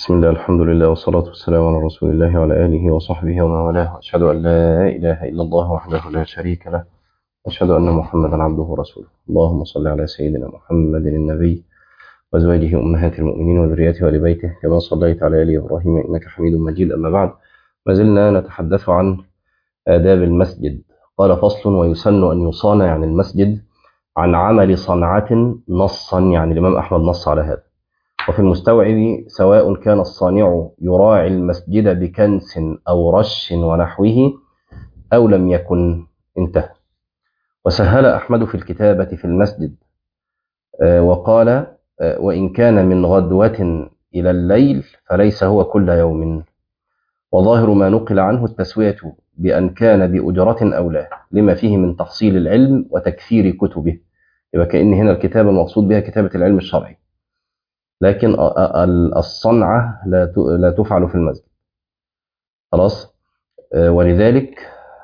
بسم الله الحمد لله والصلاة والسلام على رسول الله وعلى آله وصحبه ومن والاه وأشهد أن لا إله إلا الله وحده لا شريك له وأشهد أن محمدا عبده ورسوله اللهم صل على سيدنا محمد النبي وأزواجه أمهات المؤمنين وذريته وآل بيته كما صليت على آل إبراهيم إنك حميد مجيد أما بعد ما زلنا نتحدث عن آداب المسجد قال فصل ويسن أن يصان عن المسجد عن عمل صنعة نصا يعني الإمام أحمد نص على هذا وفي المستوعب سواء كان الصانع يراعي المسجد بكنس أو رش ونحوه أو لم يكن انتهى وسهل أحمد في الكتابة في المسجد وقال وإن كان من غدوة إلى الليل فليس هو كل يوم وظاهر ما نقل عنه التسوية بأن كان بأجرة أو لا لما فيه من تحصيل العلم وتكثير كتبه يبقى كأن هنا الكتابة المقصود بها كتابة العلم الشرعي لكن الصنعة لا تفعل في المسجد خلاص ولذلك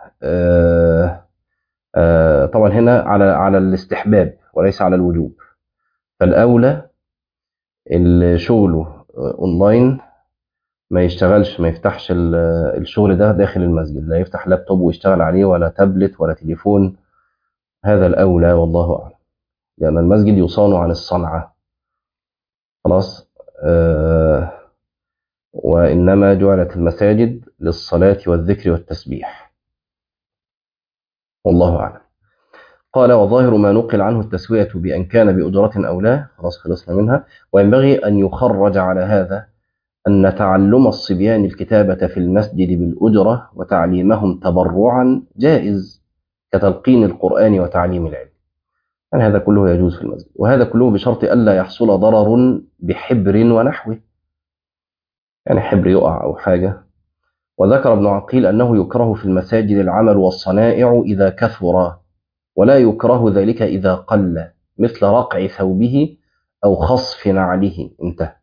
طبعا هنا على على الاستحباب وليس على الوجوب فالأولى اللي شغله اونلاين ما يشتغلش ما يفتحش الشغل ده داخل المسجد لا يفتح لابتوب ويشتغل عليه ولا تابلت ولا تليفون هذا الأولى والله أعلم لأن المسجد يصان عن الصنعة خلاص آه وإنما جعلت المساجد للصلاة والذكر والتسبيح والله أعلم قال وظاهر ما نقل عنه التسوية بأن كان بأجرة أو لا خلاص خلصنا منها وينبغي أن يخرج على هذا أن تعلم الصبيان الكتابة في المسجد بالأجرة وتعليمهم تبرعا جائز كتلقين القرآن وتعليم العلم يعني هذا كله يجوز في المسجد وهذا كله بشرط ألا يحصل ضرر بحبر ونحوه يعني حبر يقع أو حاجة وذكر ابن عقيل أنه يكره في المساجد العمل والصنائع إذا كثر ولا يكره ذلك إذا قل مثل رقع ثوبه أو خصف نعله انتهى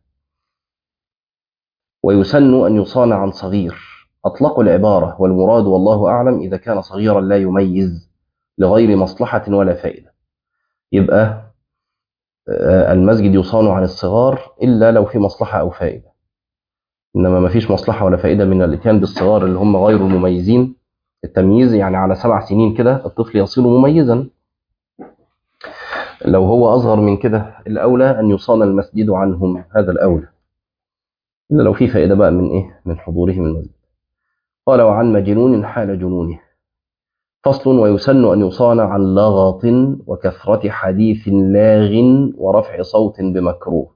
ويسن أن يصان عن صغير أطلقوا العبارة والمراد والله أعلم إذا كان صغيرا لا يميز لغير مصلحة ولا فائدة يبقى المسجد يصان عن الصغار إلا لو في مصلحة أو فائدة إنما ما فيش مصلحة ولا فائدة من الاتيان بالصغار اللي هم غير المميزين التمييز يعني على سبع سنين كده الطفل يصير مميزا لو هو أصغر من كده الأولى أن يصان المسجد عنهم هذا الأولى إلا لو في فائدة بقى من إيه من حضورهم المسجد قال وعن مجنون حال جنونه فصل ويسن أن يصان عن لغط وكثرة حديث لاغ ورفع صوت بمكروه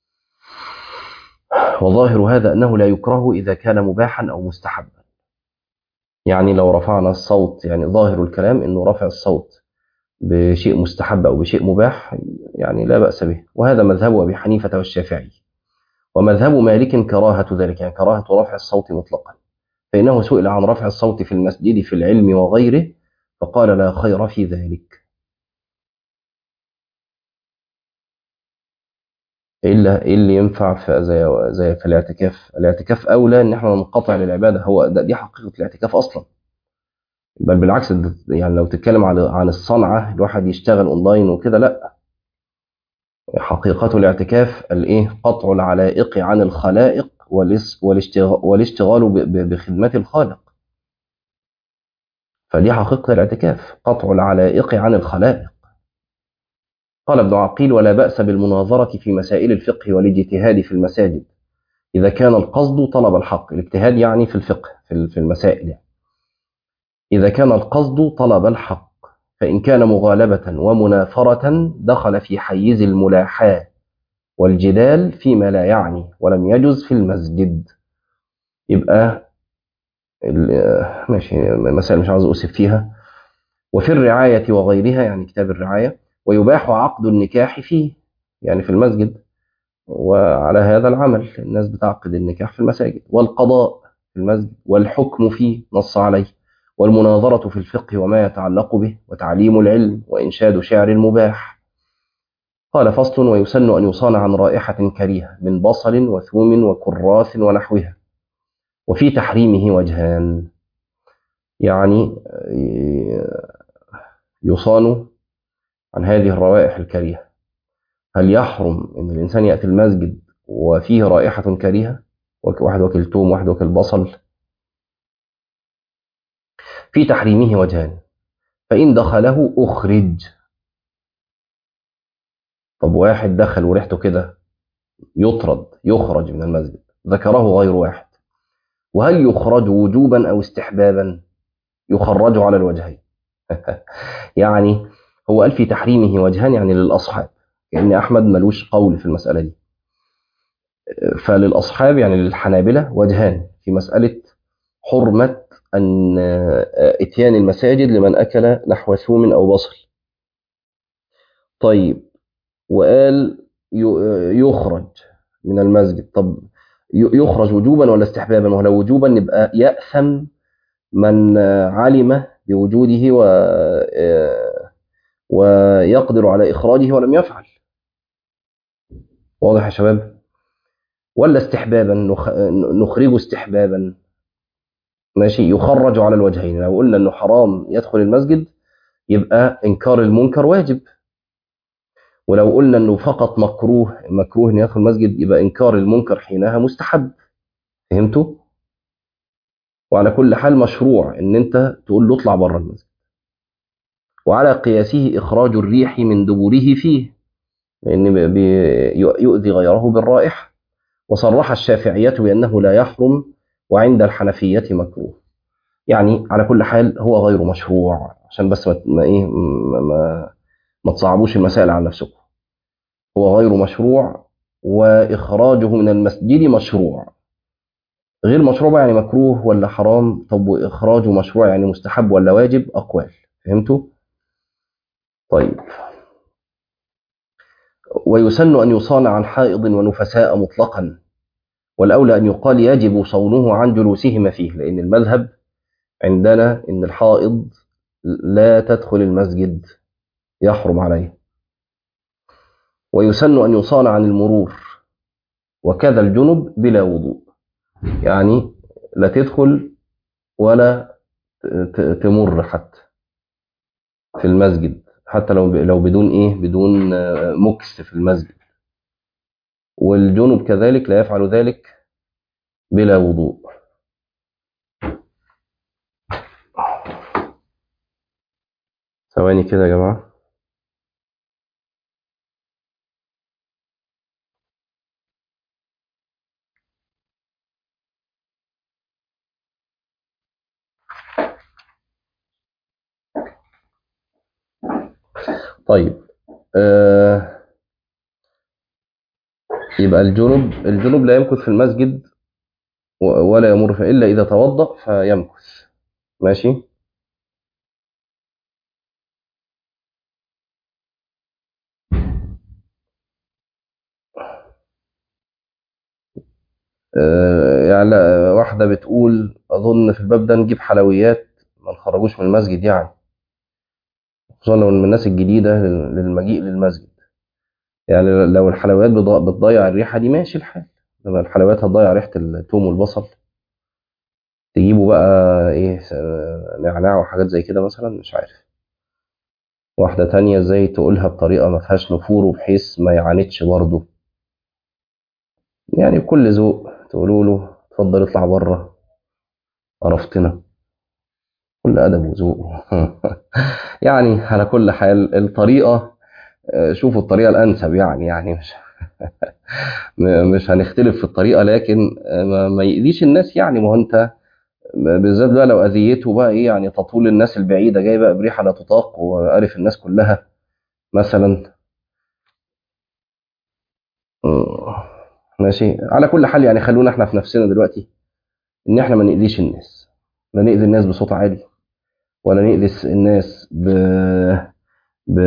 وظاهر هذا أنه لا يكره إذا كان مباحا أو مستحبا يعني لو رفعنا الصوت يعني ظاهر الكلام أنه رفع الصوت بشيء مستحب أو بشيء مباح يعني لا بأس به وهذا مذهب أبي حنيفة والشافعي ومذهب مالك كراهة ذلك يعني كراهة رفع الصوت مطلقا فإنه سئل عن رفع الصوت في المسجد في العلم وغيره فقال لا خير في ذلك إلا إيه اللي ينفع في زي زي في الاعتكاف الاعتكاف أولى إن إحنا ننقطع للعبادة هو ده دي حقيقة الاعتكاف أصلا بل بالعكس يعني لو تتكلم عن عن الصنعة الواحد يشتغل أونلاين وكده لأ حقيقة الاعتكاف الإيه قطع العلائق عن الخلائق والاشتغال بخدمة الخالق فدي حقيقة الاعتكاف قطع العلائق عن الخلائق قال ابن عقيل ولا بأس بالمناظرة في مسائل الفقه والاجتهاد في المساجد إذا كان القصد طلب الحق الاجتهاد يعني في الفقه في المسائل يعني. إذا كان القصد طلب الحق فإن كان مغالبة ومنافرة دخل في حيز الملاحاة والجدال فيما لا يعني ولم يجز في المسجد يبقى ماشي مسائل مش عاوز أوسف فيها وفي الرعاية وغيرها يعني كتاب الرعاية ويباح عقد النكاح فيه يعني في المسجد وعلى هذا العمل الناس بتعقد النكاح في المساجد والقضاء في المسجد والحكم فيه نص عليه والمناظرة في الفقه وما يتعلق به وتعليم العلم وإنشاد شعر مباح قال فصل ويسن أن يصان عن رائحة كريهة من بصل وثوم وكراث ونحوها وفي تحريمه وجهان يعني يصان عن هذه الروائح الكريهة هل يحرم أن الإنسان يأتي المسجد وفيه رائحة كريهة واحد واكل توم واحد واكل بصل في تحريمه وجهان فإن دخله أخرج طب واحد دخل وريحته كده يطرد يخرج من المسجد ذكره غير واحد وهل يخرج وجوبا أو استحبابا يخرج على الوجهين يعني هو قال في تحريمه وجهان يعني للأصحاب لأن أحمد ملوش قول في المسألة دي فللأصحاب يعني للحنابلة وجهان في مسألة حرمة أن إتيان المساجد لمن أكل نحو ثوم أو بصل طيب وقال يخرج من المسجد طب يخرج وجوبا ولا استحبابا ولو وجوبا يبقى يأثم من علم بوجوده و ويقدر على إخراجه ولم يفعل واضح يا شباب ولا استحبابا نخرجه استحبابا ماشي يخرج على الوجهين لو قلنا انه حرام يدخل المسجد يبقى انكار المنكر واجب ولو قلنا انه فقط مكروه مكروه ان يدخل المسجد يبقى انكار المنكر حينها مستحب فهمتوا وعلى كل حال مشروع ان انت تقول له اطلع بره المسجد وعلى قياسه اخراج الريح من دبوره فيه لان يؤذي غيره بالرائحه وصرح الشافعيه بانه لا يحرم وعند الحنفيه مكروه يعني على كل حال هو غير مشروع عشان بس ما ايه ما, ما, ما تصعبوش المسائل على نفسكم هو غير مشروع واخراجه من المسجد مشروع غير مشروع يعني مكروه ولا حرام طب واخراجه مشروع يعني مستحب ولا واجب اقوال فهمتوا طيب ويسن ان يصان عن حائض ونفساء مطلقا والاولى ان يقال يجب صونه عن جلوسهما فيه لان المذهب عندنا ان الحائض لا تدخل المسجد يحرم عليه ويسن ان يصان عن المرور وكذا الجنب بلا وضوء يعني لا تدخل ولا تمر حتى في المسجد حتى لو لو بدون ايه بدون مكس في المسجد والجنب كذلك لا يفعل ذلك بلا وضوء ثواني كده يا جماعه طيب آه يبقى الجنب الجنب لا يمكث في المسجد ولا يمر فيه إلا إذا توضأ فيمكث ماشي آه يعني واحدة بتقول أظن في الباب ده نجيب حلويات ما نخرجوش من المسجد يعني خصوصا لو من الناس الجديدة للمجيء للمسجد يعني لو الحلويات بتضيع الريحة دي ماشي الحال لما الحلويات هتضيع ريحة الثوم والبصل تجيبوا بقى ايه نعناع وحاجات زي كده مثلا مش عارف واحدة تانية ازاي تقولها بطريقة ما فيهاش نفور وبحيث ما يعاندش برضه يعني بكل ذوق تقولوا له اتفضل اطلع بره قرفتنا كل ادب وذوق يعني على كل حال الطريقه شوفوا الطريقه الانسب يعني يعني مش مش هنختلف في الطريقه لكن ما يأذيش الناس يعني ما هو انت بالذات بقى لو اذيته بقى ايه يعني تطول الناس البعيده جاي بقى بريحه لا تطاق وقرف الناس كلها مثلا ماشي على كل حال يعني خلونا احنا في نفسنا دلوقتي ان احنا ما نأذيش الناس لا نأذي الناس بصوت عالي ولا نأذي الناس ب... ب...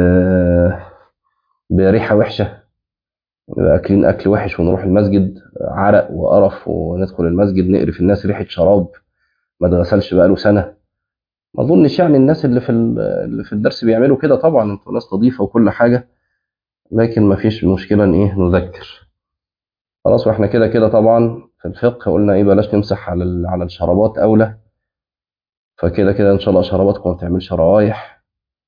بريحة وحشة أكلين أكل وحش ونروح المسجد عرق وقرف وندخل المسجد نقرف الناس ريحة شراب ما اتغسلش بقاله سنة ما أظنش يعني الناس اللي في اللي في الدرس بيعملوا كده طبعا انتوا ناس نظيفة وكل حاجة لكن ما فيش مشكلة إن إيه نذكر خلاص واحنا كده كده طبعا في الفقه قلنا إيه بلاش نمسح على على الشرابات أولى فكده كده ان شاء الله شراباتكم ما تعملش روايح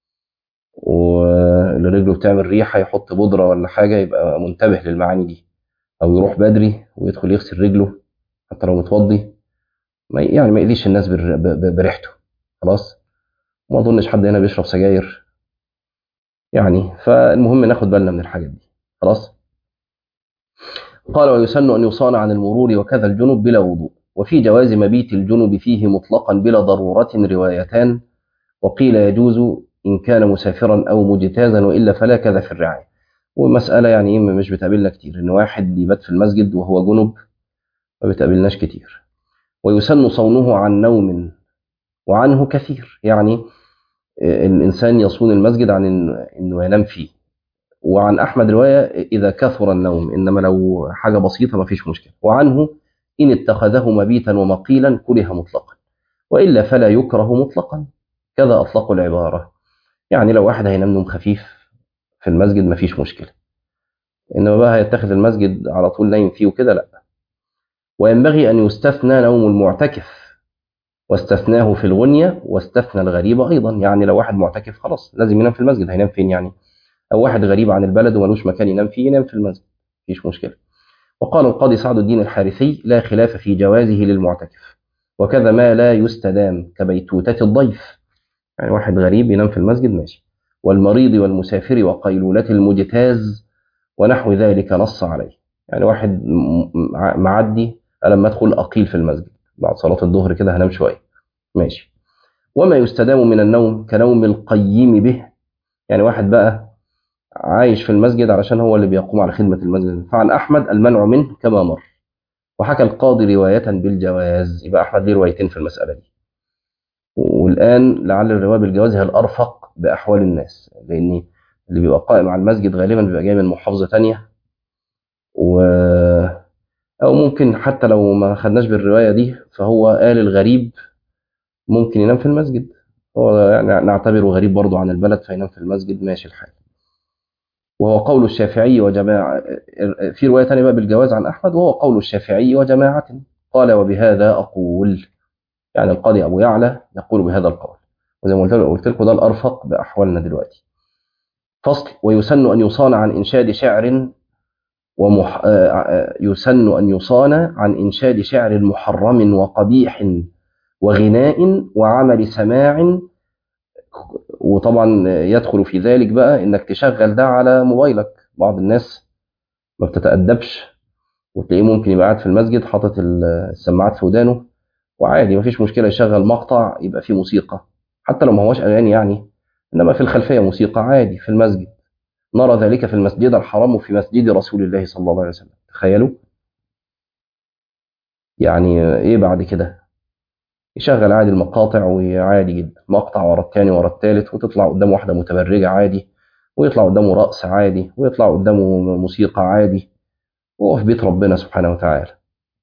واللي رجله بتعمل ريحه يحط بودره ولا حاجه يبقى منتبه للمعاني دي او يروح بدري ويدخل يغسل رجله حتى لو متوضي ما يعني ما يأذيش الناس بر- ب- ب- بريحته خلاص وما اظنش حد هنا بيشرب سجاير يعني فالمهم ناخد بالنا من الحاجات دي خلاص قال ويسن أن يصان عن المرور وكذا الجنب بلا وضوء وفي جواز مبيت الجنب فيه مطلقا بلا ضرورة روايتان وقيل يجوز إن كان مسافرا أو مجتازا وإلا فلا كذا في الرعاية ومسألة يعني إيه مش بتقابلنا كتير إن واحد يبات في المسجد وهو جنب ما بتقابلناش كتير ويسن صونه عن نوم وعنه كثير يعني آه، الإنسان يصون المسجد عن إن- إنه ينام فيه وعن أحمد رواية إذا كثر النوم إنما لو حاجة بسيطة ما فيش مشكلة وعنه إن اتخذه مبيتا ومقيلا كره مطلقا وإلا فلا يكره مطلقا كذا أطلقوا العبارة يعني لو واحد هينام نوم خفيف في المسجد ما فيش مشكلة إنما بقى هيتخذ المسجد على طول نايم فيه وكده لا وينبغي أن يستثنى نوم المعتكف واستثناه في الغنية واستثنى الغريب أيضا يعني لو واحد معتكف خلاص لازم ينام في المسجد هينام فين يعني أو واحد غريب عن البلد وملوش مكان ينام فيه ينام في المسجد مفيش مشكلة وقال القاضي سعد الدين الحارثي لا خلاف في جوازه للمعتكف وكذا ما لا يستدام كبيتوتة الضيف يعني واحد غريب ينام في المسجد ماشي والمريض والمسافر وقيلولة المجتاز ونحو ذلك نص عليه يعني واحد م- م- معدي لما ادخل اقيل في المسجد بعد صلاة الظهر كده هنام شوية ماشي وما يستدام من النوم كنوم القيم به يعني واحد بقى عايش في المسجد علشان هو اللي بيقوم على خدمة المسجد فعن أحمد المنع منه كما مر وحكى القاضي رواية بالجواز يبقى أحمد ليه روايتين في المسألة دي والآن لعل الرواية بالجواز هي الأرفق بأحوال الناس لأن اللي بيبقى قائم على المسجد غالبا بيبقى جاي من محافظة تانية و أو ممكن حتى لو ما خدناش بالرواية دي فهو قال الغريب ممكن ينام في المسجد هو يعني نعتبره غريب برضه عن البلد فينام في المسجد ماشي الحال وهو قول الشافعي وجماعة في رواية تانية بقى بالجواز عن أحمد وهو قول الشافعي وجماعة قال وبهذا أقول يعني القاضي أبو يعلى يقول بهذا القول وزي ما قلت قلت لكم ده الأرفق بأحوالنا دلوقتي فصل ويسن أن يصان عن إنشاد شعر ومح... يسن أن يصان عن إنشاد شعر محرم وقبيح وغناء وعمل سماع وطبعا يدخل في ذلك بقى انك تشغل ده على موبايلك بعض الناس ما بتتأدبش وتلاقيه ممكن يبقى قاعد في المسجد حاطط السماعات في ودانه وعادي ما فيش مشكلة يشغل مقطع يبقى فيه موسيقى حتى لو ما هوش أغاني يعني إنما في الخلفية موسيقى عادي في المسجد نرى ذلك في المسجد الحرام وفي مسجد رسول الله صلى الله عليه وسلم تخيلوا يعني ايه بعد كده يشغل عادي المقاطع وعادي جدا مقطع ورا التاني ورا التالت وتطلع قدامه واحدة متبرجة عادي ويطلع قدامه رقص عادي ويطلع قدامه موسيقى عادي وهو في بيت ربنا سبحانه وتعالى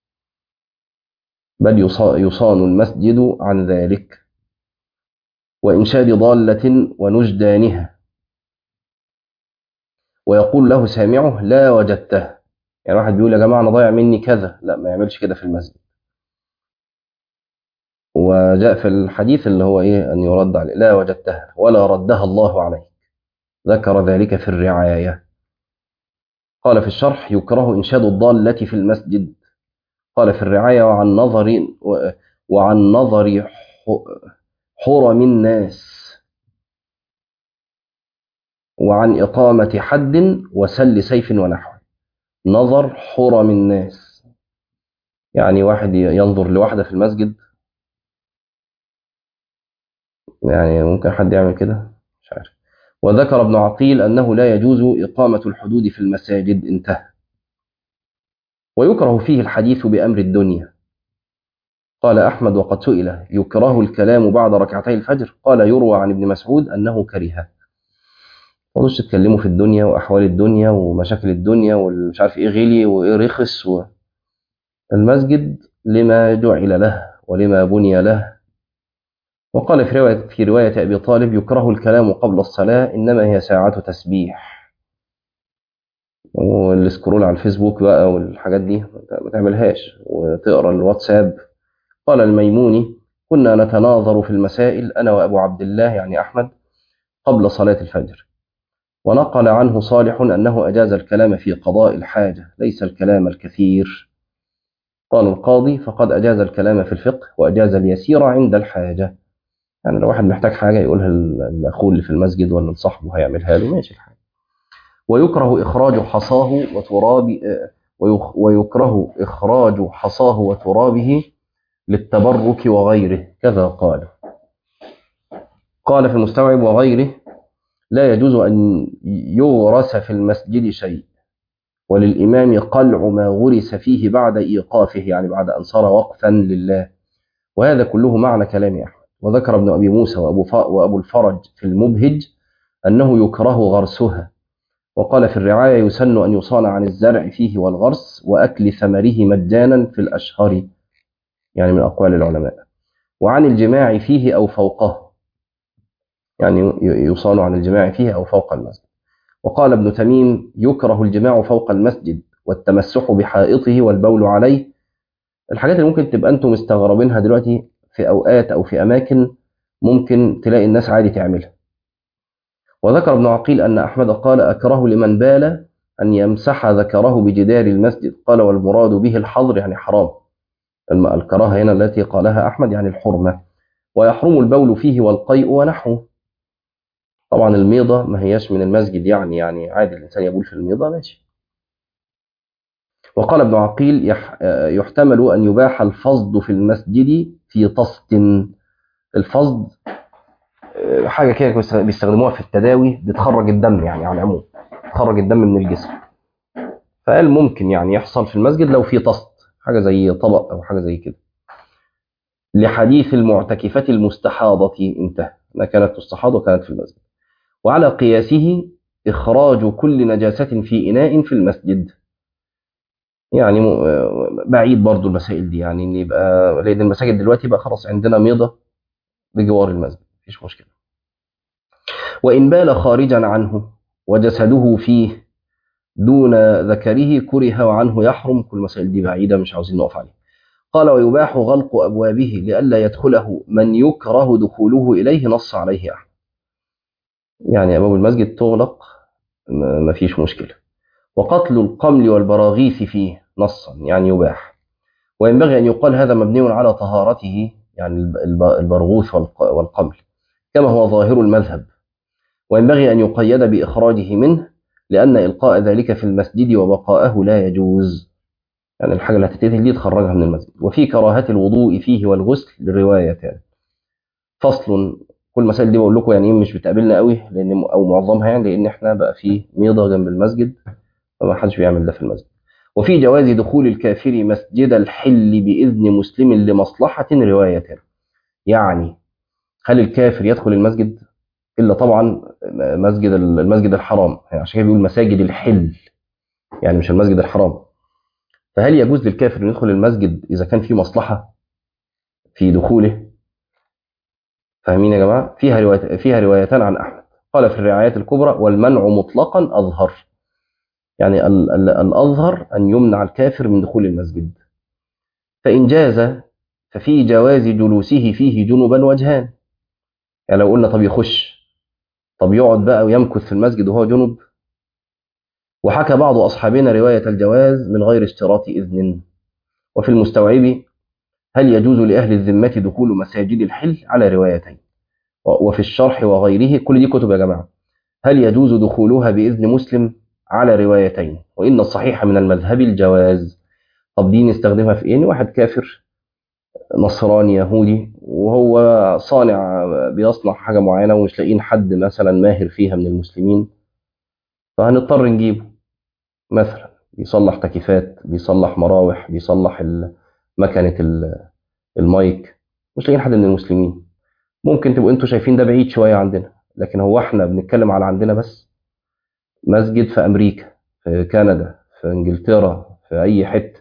بل يصان المسجد عن ذلك وإنشاد ضالة ونجدانها ويقول له سامعه لا وجدته يعني واحد بيقول يا جماعة أنا ضايع مني كذا لا ما يعملش كده في المسجد وجاء في الحديث اللي هو إيه أن يرد عليه لا وجدتها ولا ردها الله عليك ذكر ذلك في الرعاية قال في الشرح يكره إنشاد الضالة في المسجد قال في الرعاية وعن نظر وعن نظر حرم الناس وعن إقامة حد وسل سيف ونحوه نظر حرم الناس يعني واحد ينظر لواحدة في المسجد يعني ممكن حد يعمل كده مش عارف وذكر ابن عقيل أنه لا يجوز إقامة الحدود في المساجد انتهى ويكره فيه الحديث بأمر الدنيا قال أحمد وقد سئل يكره الكلام بعد ركعتي الفجر قال يروى عن ابن مسعود أنه كره ما تتكلموا في الدنيا وأحوال الدنيا ومشاكل الدنيا والمش عارف إيه غلي وإيه رخص و... المسجد لما جعل له ولما بني له وقال في رواية, في رواية أبي طالب يكره الكلام قبل الصلاة إنما هي ساعة تسبيح والسكرول على الفيسبوك بقى والحاجات دي ما تعملهاش وتقرا الواتساب قال الميموني كنا نتناظر في المسائل أنا وأبو عبد الله يعني أحمد قبل صلاة الفجر ونقل عنه صالح أنه أجاز الكلام في قضاء الحاجة ليس الكلام الكثير قال القاضي فقد أجاز الكلام في الفقه وأجاز اليسير عند الحاجة يعني لو واحد محتاج حاجة يقولها لأخوه اللي في المسجد ولا لصاحبه هيعملها له ماشي الحاجة ويكره إخراج حصاه وتراب ويكره إخراج حصاه وترابه للتبرك وغيره كذا قال قال في المستوعب وغيره لا يجوز أن يغرس في المسجد شيء وللإمام قلع ما غرس فيه بعد إيقافه يعني بعد أن صار وقفا لله وهذا كله معنى كلام أحمد وذكر ابن أبي موسى وأبو, وأبو الفرج في المبهج أنه يكره غرسها وقال في الرعاية يسن أن يصان عن الزرع فيه والغرس وأكل ثمره مجانا في الأشهر يعني من أقوال العلماء وعن الجماع فيه أو فوقه يعني يصان عن الجماع فيه أو فوق المسجد وقال ابن تميم يكره الجماع فوق المسجد والتمسح بحائطه والبول عليه الحاجات اللي ممكن تبقى أنتم مستغربينها دلوقتي في أوقات أو في أماكن ممكن تلاقي الناس عادي تعملها وذكر ابن عقيل أن أحمد قال أكره لمن بال أن يمسح ذكره بجدار المسجد قال والمراد به الحظر يعني حرام الكراهة هنا التي قالها أحمد يعني الحرمة ويحرم البول فيه والقيء ونحوه طبعا الميضة ما هياش من المسجد يعني يعني عادي الإنسان يبول في الميضة ماشي وقال ابن عقيل يحتمل أن يباح الفصد في المسجد في طست الفصد حاجة كده بيستخدموها في التداوي بتخرج الدم يعني على العموم تخرج الدم من الجسم فقال ممكن يعني يحصل في المسجد لو في طست حاجة زي طبق أو حاجة زي كده لحديث المعتكفة المستحاضة انتهى ما كانت تستحاض وكانت في المسجد وعلى قياسه إخراج كل نجاسة في إناء في المسجد يعني بعيد برضو المسائل دي يعني ان يبقى لان المساجد دلوقتي بقى خلاص عندنا ميضه بجوار المسجد مفيش مشكله وان بال خارجا عنه وجسده فيه دون ذكره كره وعنه يحرم كل المسائل دي بعيده مش عاوزين نقف عليها قال ويباح غلق ابوابه لئلا يدخله من يكره دخوله اليه نص عليه احمد يعني ابواب المسجد تغلق مفيش مشكله وقتل القمل والبراغيث فيه نصا يعني يباح وينبغي أن يقال هذا مبني على طهارته يعني البرغوث والقمل كما هو ظاهر المذهب وينبغي أن يقيد بإخراجه منه لأن إلقاء ذلك في المسجد وبقاءه لا يجوز يعني الحاجة اللي هتتقتل دي تخرجها من المسجد وفي كراهة الوضوء فيه والغسل للروايتان فصل كل المسائل دي بقول لكم يعني مش بتقابلنا قوي لان او معظمها يعني لان احنا بقى في ميضه جنب المسجد فما حدش بيعمل ده في المسجد وفي جواز دخول الكافر مسجد الحل بإذن مسلم لمصلحة رواية يعني هل الكافر يدخل المسجد إلا طبعا مسجد المسجد الحرام يعني عشان كده بيقول مساجد الحل يعني مش المسجد الحرام فهل يجوز للكافر أن يدخل المسجد إذا كان في مصلحة في دخوله فاهمين يا جماعة فيها رواية فيها روايتان عن أحمد قال في الرعايات الكبرى والمنع مطلقا أظهر يعني ال ال الأظهر أن يمنع الكافر من دخول المسجد فإن جاز ففي جواز جلوسه فيه جنبا وجهان يعني لو قلنا طب يخش طب يقعد بقى ويمكث في المسجد وهو جنب وحكى بعض أصحابنا رواية الجواز من غير اشتراط إذن وفي المستوعب هل يجوز لأهل الذمة دخول مساجد الحل على روايتين وفي الشرح وغيره كل دي كتب يا جماعة هل يجوز دخولها بإذن مسلم على روايتين وإن الصحيح من المذهب الجواز طب دي نستخدمها في إيه واحد كافر نصراني يهودي وهو صانع بيصنع حاجة معينة ومش لاقيين حد مثلا ماهر فيها من المسلمين فهنضطر نجيبه مثلا بيصلح تكييفات بيصلح مراوح بيصلح مكنة المايك مش لاقيين حد من المسلمين ممكن تبقوا انتوا شايفين ده بعيد شوية عندنا لكن هو احنا بنتكلم على عندنا بس مسجد في أمريكا في كندا في إنجلترا في أي حتة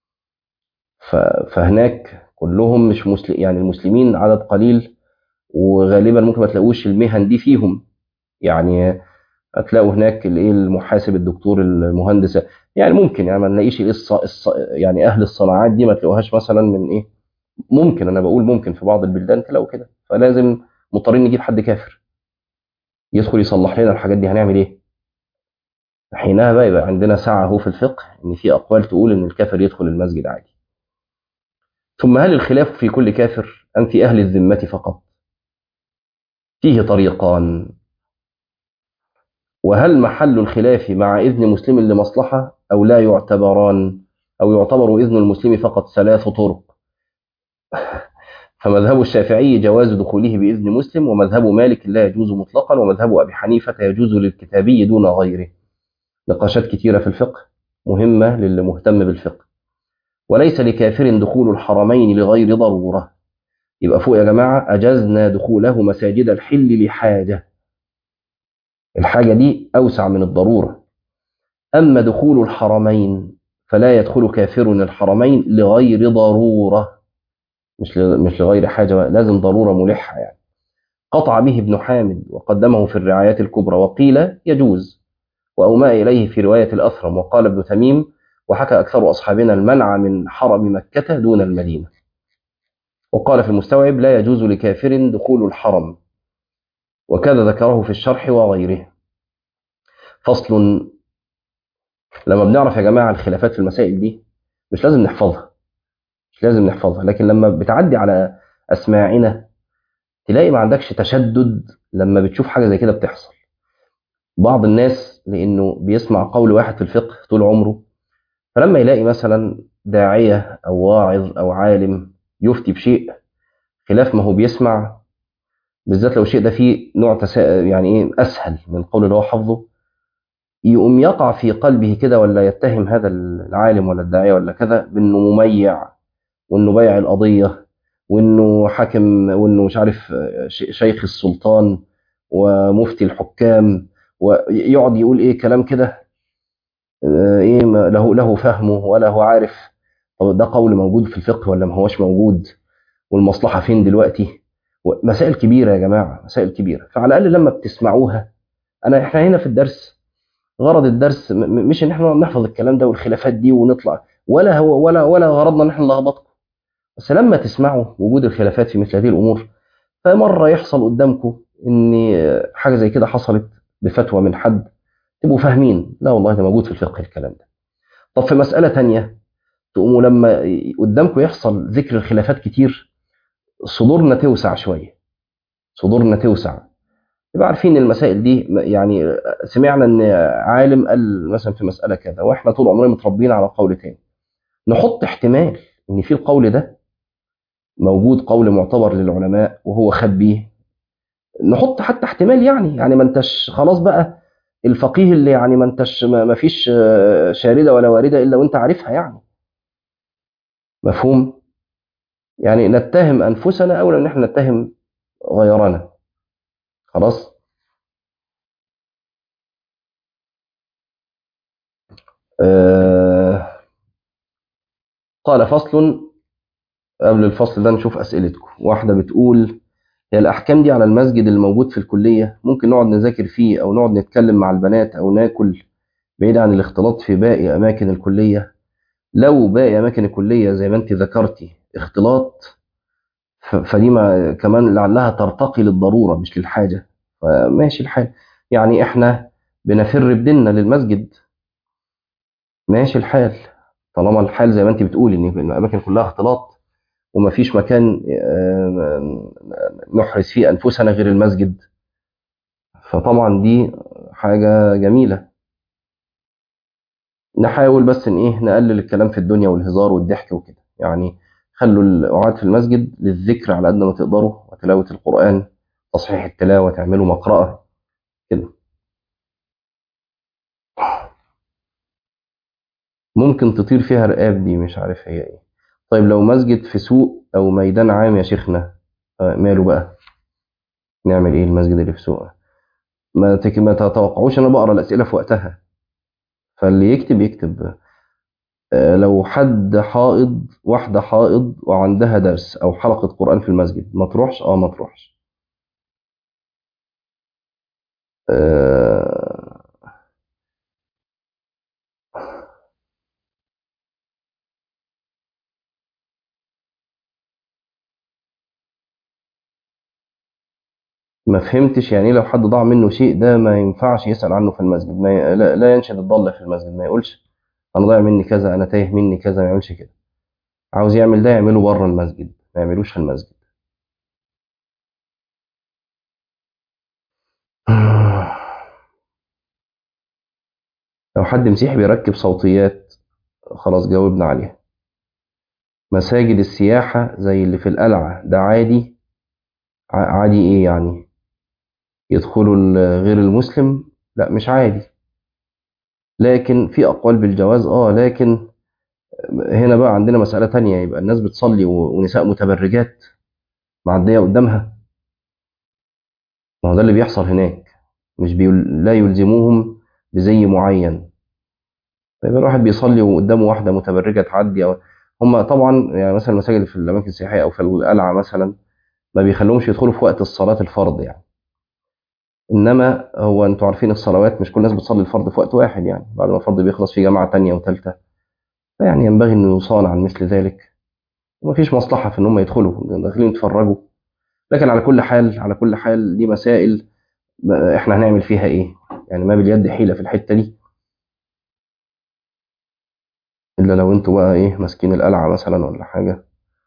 فهناك كلهم مش مسلم يعني المسلمين عدد قليل وغالبا ممكن ما تلاقوش المهن دي فيهم يعني هتلاقوا هناك الايه المحاسب الدكتور المهندس يعني ممكن يعني ما نلاقيش الايه الص... الص... يعني اهل الصناعات دي ما تلاقوهاش مثلا من ايه ممكن انا بقول ممكن في بعض البلدان تلاقوا كده فلازم مضطرين نجيب حد كافر يدخل يصلح لنا الحاجات دي هنعمل ايه حينها بقى يبقى عندنا سعة اهو في الفقه ان في اقوال تقول ان الكافر يدخل المسجد عادي ثم هل الخلاف في كل كافر أم في أهل الذمة فقط فيه طريقان وهل محل الخلاف مع إذن مسلم لمصلحة أو لا يعتبران أو يعتبر إذن المسلم فقط ثلاث طرق فمذهب الشافعي جواز دخوله بإذن مسلم ومذهب مالك لا يجوز مطلقا ومذهب أبي حنيفة يجوز للكتابي دون غيره نقاشات كثيرة في الفقه مهمة للي مهتم بالفقه وليس لكافر دخول الحرمين لغير ضرورة يبقى فوق يا جماعة أجزنا دخوله مساجد الحل لحاجة الحاجة دي أوسع من الضرورة أما دخول الحرمين فلا يدخل كافر الحرمين لغير ضرورة مش مش لغير حاجة لازم ضرورة ملحة يعني قطع به ابن حامد وقدمه في الرعايات الكبرى وقيل يجوز وأومأ إليه في رواية الأثرم وقال ابن تميم وحكى أكثر أصحابنا المنع من حرم مكة دون المدينة وقال في المستوعب لا يجوز لكافر دخول الحرم وكذا ذكره في الشرح وغيره فصل لما بنعرف يا جماعة الخلافات في المسائل دي مش لازم نحفظها مش لازم نحفظها لكن لما بتعدي على أسماعنا تلاقي ما عندكش تشدد لما بتشوف حاجة زي كده بتحصل بعض الناس لأنه بيسمع قول واحد في الفقه طول عمره فلما يلاقي مثلا داعية أو واعظ أو عالم يفتي بشيء خلاف ما هو بيسمع بالذات لو الشيء ده فيه نوع تسا... يعني ايه اسهل من القول اللي هو حافظه يقوم يقع في قلبه كده ولا يتهم هذا العالم ولا الداعيه ولا كذا بانه مميع وانه بايع القضيه وانه حاكم وانه مش عارف شيخ السلطان ومفتي الحكام ويقعد يقول ايه كلام كده ايه له له فهمه ولا هو عارف طب ده قول موجود في الفقه ولا ما هوش موجود والمصلحه فين دلوقتي مسائل كبيره يا جماعه مسائل كبيره فعلى الاقل لما بتسمعوها انا احنا هنا في الدرس غرض الدرس مش ان احنا نحفظ الكلام ده والخلافات دي ونطلع ولا هو ولا ولا غرضنا ان احنا نلخبطكم بس لما تسمعوا وجود الخلافات في مثل هذه الامور فمره يحصل قدامكم ان حاجه زي كده حصلت بفتوى من حد تبقوا فاهمين لا والله ده موجود في الفقه الكلام ده طب في مساله تانية تقوموا لما قدامكم يحصل ذكر الخلافات كتير صدورنا توسع شويه صدورنا توسع يبقى عارفين المسائل دي يعني سمعنا ان عالم قال مثلا في مساله كذا واحنا طول عمرنا متربيين على قول تاني نحط احتمال ان في القول ده موجود قول معتبر للعلماء وهو خد بيه نحط حتى احتمال يعني يعني ما انتش خلاص بقى الفقيه اللي يعني ما انتش ما فيش شارده ولا وارده الا وانت عارفها يعني مفهوم يعني نتهم انفسنا اولا ان احنا نتهم غيرنا خلاص آه قال فصل قبل الفصل ده نشوف اسئلتكم واحده بتقول هي الاحكام دي على المسجد الموجود في الكليه ممكن نقعد نذاكر فيه او نقعد نتكلم مع البنات او ناكل بعيد عن الاختلاط في باقي اماكن الكليه لو باقي اماكن الكليه زي ما انت ذكرتي اختلاط فدي ما كمان لعلها ترتقي للضروره مش للحاجه فماشي الحال يعني احنا بنفر بديننا للمسجد ماشي الحال طالما الحال زي ما انت بتقولي ان الاماكن كلها اختلاط ومفيش مكان نحرس فيه انفسنا غير المسجد فطبعا دي حاجه جميله نحاول بس ان ايه نقلل الكلام في الدنيا والهزار والضحك وكده يعني خلوا القعاد في المسجد للذكر على قد ما تقدروا وتلاوه القران تصحيح التلاوه تعملوا مقرأه كده ممكن تطير فيها رقاب دي مش عارف هي ايه طيب لو مسجد في سوق او ميدان عام يا شيخنا ماله بقى نعمل ايه المسجد اللي في سوق ما تك... ما تتوقعوش انا بقرا الاسئله في وقتها فاللي يكتب يكتب لو حد حائض واحده حائض وعندها درس او حلقه قران في المسجد ما تروحش اه ما تروحش أه... ما فهمتش يعني لو حد ضاع منه شيء ده ما ينفعش يسأل عنه في المسجد ما ي... لا, لا ينشد الضالة في المسجد ما يقولش انا ضايع مني كذا انا تايه مني كذا ما يقولش كده عاوز يعمل ده يعمله بره المسجد ما يعملوش في المسجد لو حد مسيحي بيركب صوتيات خلاص جاوبنا عليها مساجد السياحة زي اللي في القلعة ده عادي ع- عادي ايه يعني يدخلوا ال- غير المسلم لا مش عادي لكن في أقوال بالجواز اه لكن هنا بقى عندنا مسألة تانية يبقى الناس بتصلي و- ونساء متبرجات معدية قدامها ما هو ده اللي بيحصل هناك مش بيل... لا يلزموهم بزي معين فيبقى الواحد بيصلي وقدامه واحدة متبرجة تعدي أو هم طبعا يعني مثلا المساجد في الأماكن السياحية أو في القلعة مثلا ما بيخلوهمش يدخلوا في وقت الصلاة الفرض يعني إنما هو أنتوا عارفين الصلوات مش كل الناس بتصلي الفرض في وقت واحد يعني بعد ما الفرض بيخلص في جماعة تانية وتالتة فيعني ينبغي إنه يصان عن مثل ذلك ومفيش مصلحة في إن هم يدخلوا داخلين يتفرجوا لكن على كل حال على كل حال دي مسائل ما- إحنا هنعمل فيها إيه يعني ما باليد حيلة في الحتة دي إلا لو أنتوا بقى إيه ماسكين القلعة مثلا ولا حاجة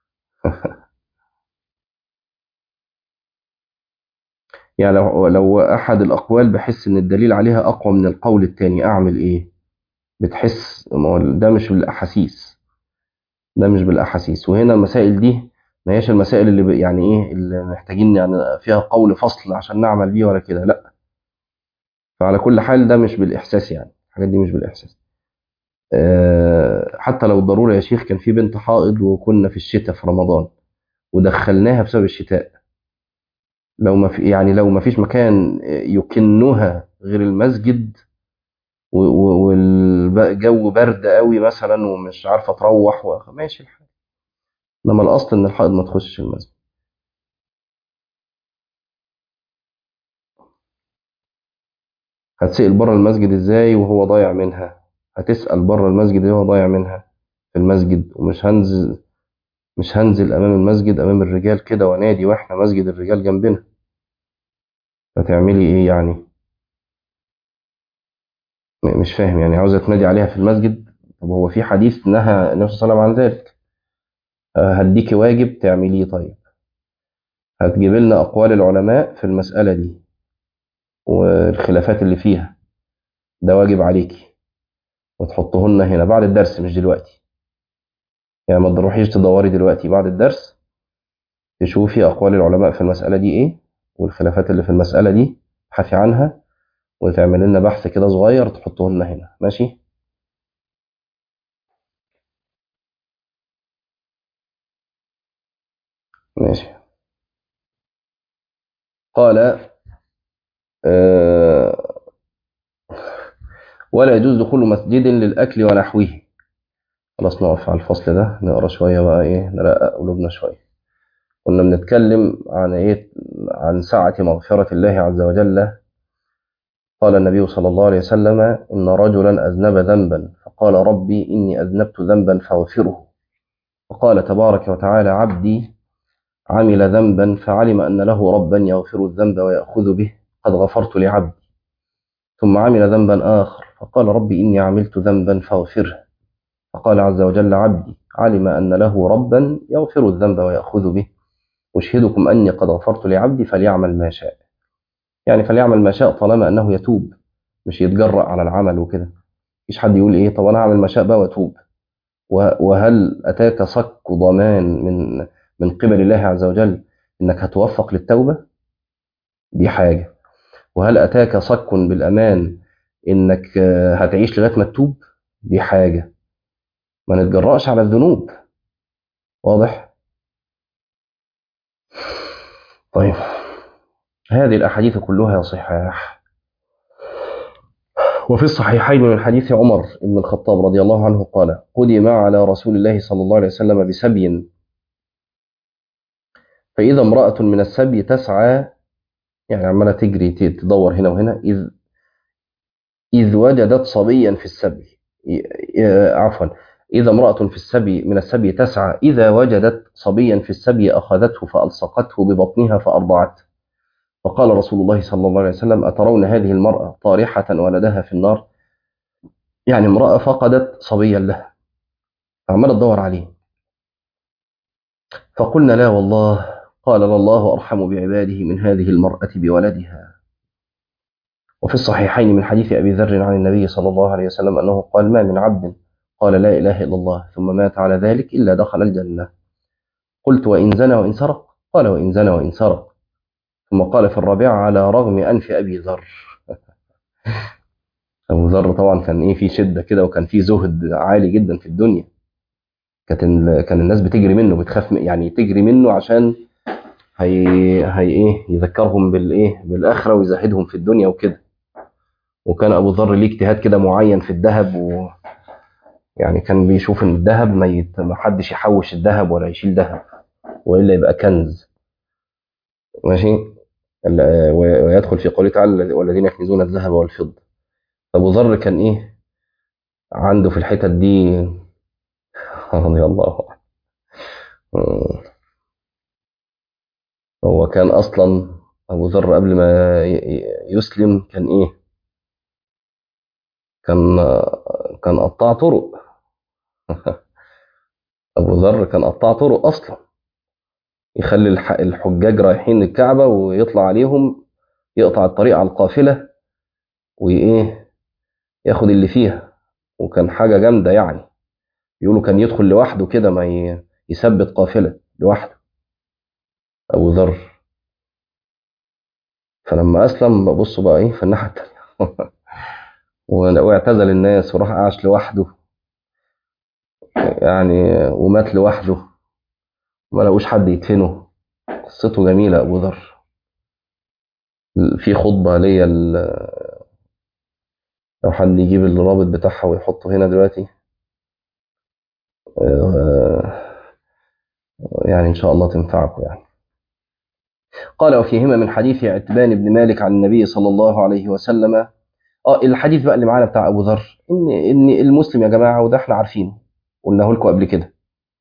يعني لو لو احد الاقوال بحس ان الدليل عليها اقوى من القول التاني اعمل ايه بتحس ما هو ده مش بالاحاسيس ده مش بالاحاسيس وهنا المسائل دي ما هياش المسائل اللي ب- يعني ايه اللي محتاجين يعني فيها قول فصل عشان نعمل بيه ولا كده لا فعلى كل حال ده مش بالاحساس يعني الحاجات دي مش بالاحساس أه حتى لو ضروري يا شيخ كان في بنت حائض وكنا في الشتاء في رمضان ودخلناها بسبب الشتاء لو ما في يعني لو ما فيش مكان يكنها غير المسجد والجو برد قوي مثلا ومش عارفه تروح و- ماشي الحال انما الاصل ان الحائض ما تخشش المسجد هتسأل بره المسجد ازاي وهو ضايع منها هتسأل بره المسجد ازاي وهو ضايع منها في المسجد ومش هنزل مش هنزل امام المسجد امام الرجال كده وانادي واحنا مسجد الرجال جنبنا فتعملي ايه يعني م- مش فاهم يعني عاوزه تنادي عليها في المسجد طب هو في حديث نهى النبي صلى الله عليه وسلم عن ذلك آه، هديكي واجب تعمليه طيب هتجيب لنا اقوال العلماء في المسألة دي والخلافات اللي فيها ده واجب عليكي وتحطهن هنا بعد الدرس مش دلوقتي يعني ما تروحيش تدوري دلوقتي بعد الدرس تشوفي أقوال العلماء في المسألة دي إيه والخلافات اللي في المسألة دي تبحثي عنها وتعمل لنا بحث كده صغير تحطهن هنا ماشي ماشي قال آه ولا يجوز دخول مسجد للأكل ونحوه خلاص نقف على الفصل ده نقرا شوية بقى إيه نرقق قلوبنا شوية كنا بنتكلم عن إيه عن سعة مغفرة الله عز وجل قال النبي صلى الله عليه وسلم إن رجلا أذنب ذنبا فقال ربي إني أذنبت ذنبا فاغفره وقال تبارك وتعالى عبدي عمل ذنبا فعلم أن له ربا يغفر الذنب ويأخذ به قد غفرت لعبدي ثم عمل ذنبا آخر فقال ربي إني عملت ذنبا فاغفره فقال عز وجل عبدي علم أن له ربا يغفر الذنب ويأخذ به أشهدكم أني قد غفرت لعبدي فليعمل ما شاء يعني فليعمل ما شاء طالما أنه يتوب مش يتجرأ على العمل وكده مفيش حد يقول إيه طب أنا أعمل ما شاء بقى وأتوب وهل أتاك صك ضمان من من قبل الله عز وجل إنك هتوفق للتوبة دي حاجة وهل أتاك صك بالأمان إنك هتعيش لغاية ما تتوب دي حاجة ما نتجرأش على الذنوب واضح طيب هذه الأحاديث كلها صحاح وفي الصحيحين من حديث عمر بن الخطاب رضي الله عنه قال قدم على رسول الله صلى الله عليه وسلم بسبي فإذا امرأة من السبي تسعى يعني عمالة تجري تدور هنا وهنا إذ إذ وجدت صبيا في السبي عفوا إذا امرأة في السبي من السبي تسعى إذا وجدت صبيا في السبي أخذته فألصقته ببطنها فأرضعته فقال رسول الله صلى الله عليه وسلم أترون هذه المرأة طارحة ولدها في النار يعني امرأة فقدت صبيا لها فعمالة تدور عليه فقلنا لا والله قال الله أرحم بعباده من هذه المرأة بولدها وفي الصحيحين من حديث أبي ذر عن النبي صلى الله عليه وسلم أنه قال ما من عبد قال لا إله إلا الله ثم مات على ذلك إلا دخل الجنة قلت وإن زنى وإن سرق قال وإن زنى وإن سرق ثم قال في الرابعة على رغم أنف أبي ذر أبو ذر طبعا كان إيه في شدة كده وكان في زهد عالي جدا في الدنيا كانت ال- كان الناس بتجري منه بتخاف م- يعني تجري منه عشان هي هي ايه يذكرهم بالايه بالاخره ويزهدهم في الدنيا وكده وكان ابو ذر ليه اجتهاد كده معين في الذهب و يعني كان بيشوف ان الذهب ما يت... ما حدش يحوش الذهب ولا يشيل ذهب والا يبقى كنز ماشي ال- و- ويدخل في قوله تعالى والذين يكنزون الذهب والفضه ابو ذر كان ايه عنده في الحتت دي رضي الله عنه مم. هو كان اصلا ابو ذر قبل ما ي- ي- يسلم كان ايه كان كان قطاع طرق ابو ذر كان قطاع طرق اصلا يخلي الح- الحجاج رايحين الكعبه ويطلع عليهم يقطع الطريق على القافله وايه ياخد اللي فيها وكان حاجه جامده يعني يقولوا كان يدخل لوحده كده ما ي- يثبت قافله لوحده ابو ذر فلما اسلم بصوا بقى ايه في الناحيه التانيه واعتزل الناس وراح عاش لوحده يعني ومات لوحده ما لقوش حد يدفنه قصته جميلة أبو ذر في خطبة ليا ال- لو حد يجيب الرابط بتاعها ويحطه هنا دلوقتي آه، يعني إن شاء الله تنفعكم يعني قال وفيهما من حديث عتبان بن مالك عن النبي صلى الله عليه وسلم اه الحديث بقى اللي معانا بتاع ابو ذر ان ان المسلم يا جماعه وده احنا عارفينه قلناه لكم قبل كده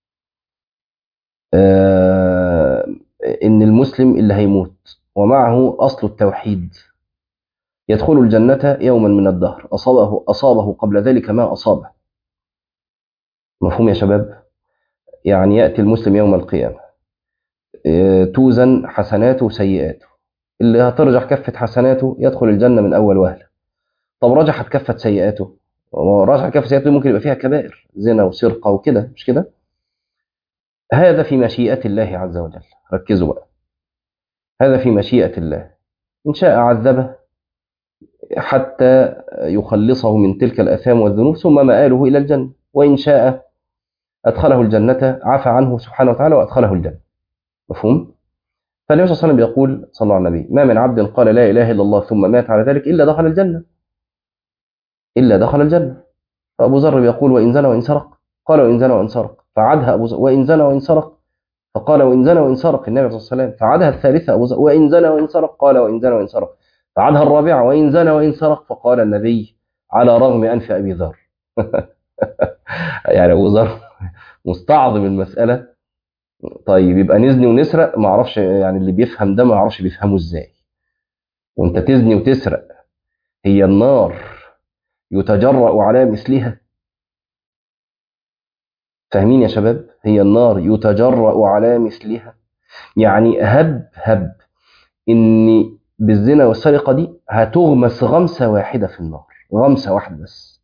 آه ان المسلم اللي هيموت ومعه اصل التوحيد يدخل الجنة يوما من الدهر أصابه أصابه قبل ذلك ما أصابه مفهوم يا شباب يعني يأتي المسلم يوم القيامة آه، توزن حسناته وسيئاته اللي هترجح كفة حسناته يدخل الجنة من أول وهلة طب رجحت كفة سيئاته رجحت كفة سيئاته ممكن يبقى فيها كبائر زنا وسرقة وكده مش كده هذا في مشيئة الله عز وجل ركزوا بقى هذا في مشيئة الله إن شاء عذبه حتى يخلصه من تلك الآثام والذنوب ثم مآله إلى الجنة وإن شاء أدخله الجنة عفى عنه سبحانه وتعالى وأدخله الجنة مفهوم؟ فالنبي صلى الله عليه وسلم يقول صلى الله عليه النبي ما من عبد قال لا إله إلا الله ثم مات على ذلك إلا دخل الجنة إلا دخل الجنة فأبو ذر يقول وإن زنى وإن سرق قال وإن زنى وإن سرق فعادها أبو ذر وإن زنى وإن سرق فقال وإن زنى وإن سرق النبي صلى الله عليه وسلم فعادها الثالثة أبو ذر وإن زنى وإن سرق قال وإن زنى وإن سرق فعادها الرابعة وإن زنى وإن سرق فقال النبي على رغم أنف أبي ذر يعني أبو ذر مستعظم المسألة طيب يبقى نزني ونسرق ما اعرفش يعني اللي بيفهم ده ما اعرفش بيفهمه ازاي وانت تزني وتسرق هي النار يتجرأ على مثلها فاهمين يا شباب هي النار يتجرأ على مثلها يعني هب هب ان بالزنا والسرقة دي هتغمس غمسة واحدة في النار غمسة واحدة بس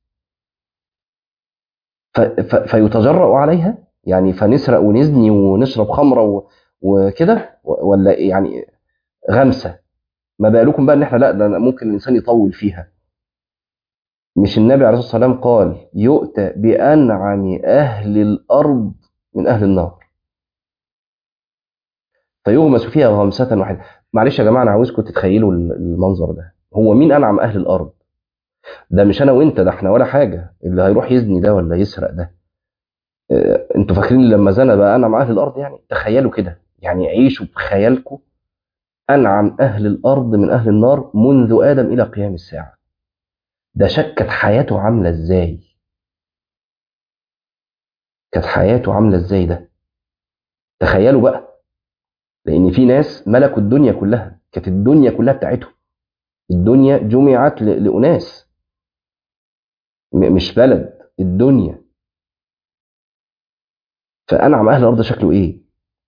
ف... ف... فيتجرأ عليها يعني فنسرق ونزني ونشرب خمرة و... وكده و- ولا يعني غمسة ما بالكم بقى ان احنا لا ده ممكن الانسان يطول فيها مش النبي عليه الصلاه والسلام قال يؤتى بانعم اهل الارض من اهل النار فيغمس فيها غمسه واحده معلش يا جماعه انا عاوزكم تتخيلوا المنظر ده هو مين انعم اهل الارض ده مش انا وانت ده احنا ولا حاجه اللي هيروح يزني ده ولا يسرق ده اه، انتوا فاكرين لما زنى بقى انعم اهل الارض يعني تخيلوا كده يعني عيشوا بخيالكم انعم اهل الارض من اهل النار منذ ادم الى قيام الساعه ده شك كانت حياته عامله ازاي كانت حياته عامله ازاي ده تخيلوا بقى لان في ناس ملكوا الدنيا كلها كانت الدنيا كلها بتاعتهم الدنيا جمعت ل- لاناس م- مش بلد الدنيا فانعم اهل الارض شكله ايه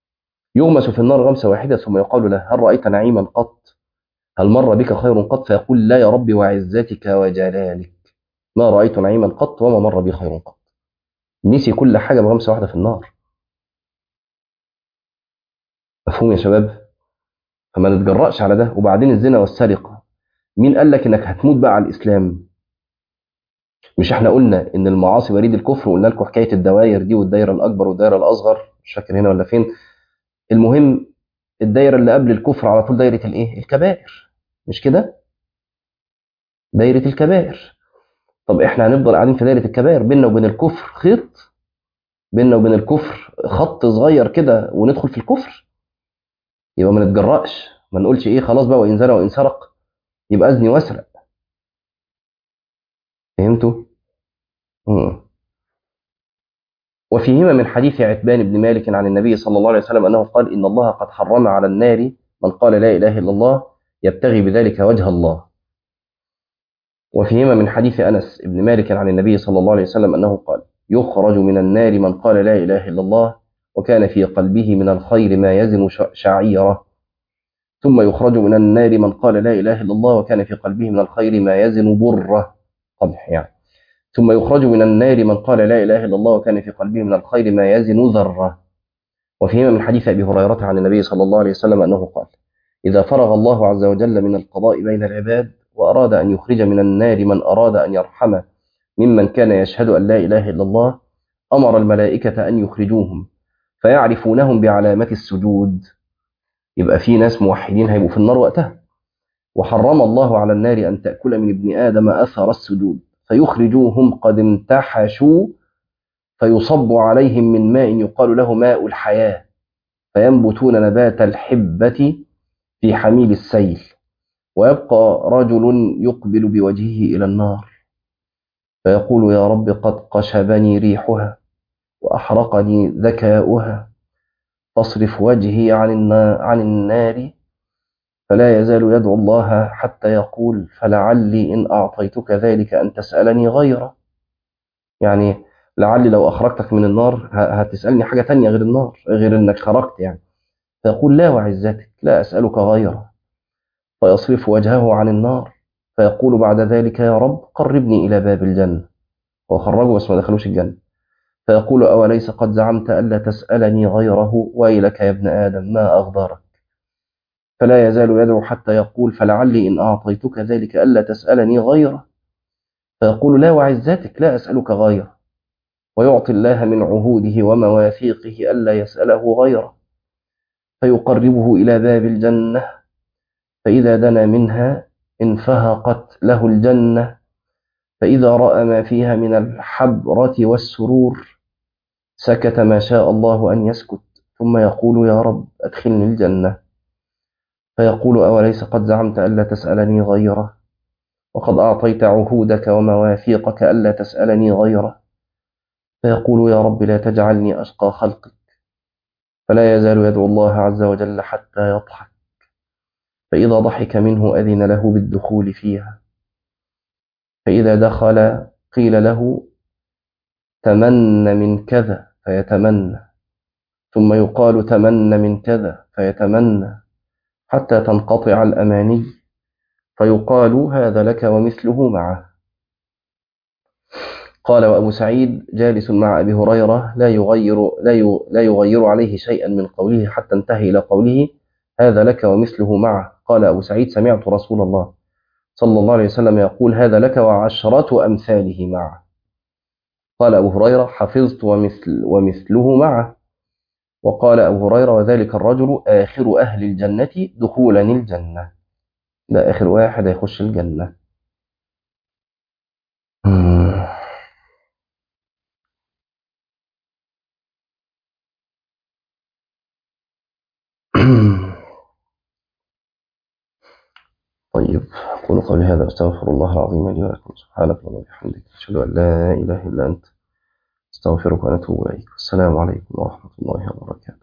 يغمس في النار غمسة واحدة ثم يقال له هل رأيت نعيما قط هل مر بك خير قط فيقول لا يا رب وعزتك وجلالك ما رأيت نعيما قط وما مر بي خير قط نسي كل حاجة بغمسة واحدة في النار مفهوم يا شباب فما نتجرأش على ده وبعدين الزنا والسرقة مين قال لك انك هتموت بقى على الاسلام مش احنا قلنا ان المعاصي بريد الكفر وقلنا لكم حكايه الدوائر دي والدايره الاكبر والدايره الاصغر مش فاكر هنا ولا فين المهم الدايره اللي قبل الكفر على طول دايره الايه الكبائر مش كده دايره الكبائر طب احنا هنفضل قاعدين في دايره الكبائر بيننا وبين الكفر خيط بيننا وبين الكفر خط صغير كده وندخل في الكفر يبقى ما نتجرأش ما نقولش ايه خلاص بقى وان زنى وان سرق يبقى اذني واسرق فهمتوا مم. وفيهما من حديث عتبان بن مالك عن النبي صلى الله عليه وسلم انه قال ان الله قد حرم على النار من قال لا اله الا الله يبتغي بذلك وجه الله وفيهما من حديث انس بن مالك عن النبي صلى الله عليه وسلم انه قال يخرج من النار من قال لا اله الا الله وكان في قلبه من الخير ما يزن شعيره ثم يخرج من النار من قال لا اله الا الله وكان في قلبه من الخير ما يزن بره قمح يعني ثم يخرج من النار من قال لا اله الا الله وكان في قلبه من الخير ما يزن ذره وفيهما من حديث ابي هريره عن النبي صلى الله عليه وسلم انه قال اذا فرغ الله عز وجل من القضاء بين العباد واراد ان يخرج من النار من اراد ان يرحمه ممن كان يشهد ان لا اله الا الله امر الملائكه ان يخرجوهم فيعرفونهم بعلامه السجود يبقى في ناس موحدين هيبقوا في النار وقتها وحرم الله على النار أن تأكل من ابن آدم أثر السجود فيخرجوهم قد امتحشوا فيصب عليهم من ماء يقال له ماء الحياة فينبتون نبات الحبة في حميل السيل ويبقى رجل يقبل بوجهه إلى النار فيقول يا رب قد قشبني ريحها وأحرقني ذكاؤها فاصرف وجهي عن النار, عن النار فلا يزال يدعو الله حتى يقول فلعلي إن أعطيتك ذلك أن تسألني غيره يعني لعلي لو أخرجتك من النار هتسألني حاجة تانية غير النار غير إنك خرجت يعني فيقول لا وعزتك لا أسألك غيره فيصرف وجهه عن النار فيقول بعد ذلك يا رب قربني إلى باب الجنة وخرجوا بس ما دخلوش الجنة فيقول أوليس قد زعمت ألا تسألني غيره ويلك يا ابن آدم ما أغدرك فلا يزال يدعو حتى يقول فلعلي إن أعطيتك ذلك ألا تسألني غيره فيقول لا وعزتك لا أسألك غيره ويعطي الله من عهوده ومواثيقه ألا يسأله غيره فيقربه إلى باب الجنة فإذا دنا منها انفهقت له الجنة فإذا رأى ما فيها من الحبرة والسرور سكت ما شاء الله أن يسكت ثم يقول يا رب أدخلني الجنة فيقول أوليس قد زعمت ألا تسألني غيره وقد أعطيت عهودك ومواثيقك ألا تسألني غيره فيقول يا رب لا تجعلني أشقى خلقك فلا يزال يدعو الله عز وجل حتى يضحك فإذا ضحك منه أذن له بالدخول فيها فإذا دخل قيل له تمن من كذا فيتمنى ثم يقال تمن من كذا فيتمنى حتى تنقطع الأماني فيقال هذا لك ومثله معه قال وأبو سعيد جالس مع أبي هريرة لا يغير, لا لا يغير عليه شيئا من قوله حتى انتهى إلى قوله هذا لك ومثله معه قال أبو سعيد سمعت رسول الله صلى الله عليه وسلم يقول هذا لك وعشرة أمثاله معه قال أبو هريرة حفظت ومثل ومثله معه وقال أبو هريرة وذلك الرجل آخر أهل الجنة دخولا الجنة ده آخر واحد يخش الجنة طيب أقول قولي هذا أستغفر الله العظيم لي ولكم سبحانك اللهم وبحمدك أشهد أن لا إله إلا أنت أستغفرك ونتوب إليك السلام عليكم ورحمة الله وبركاته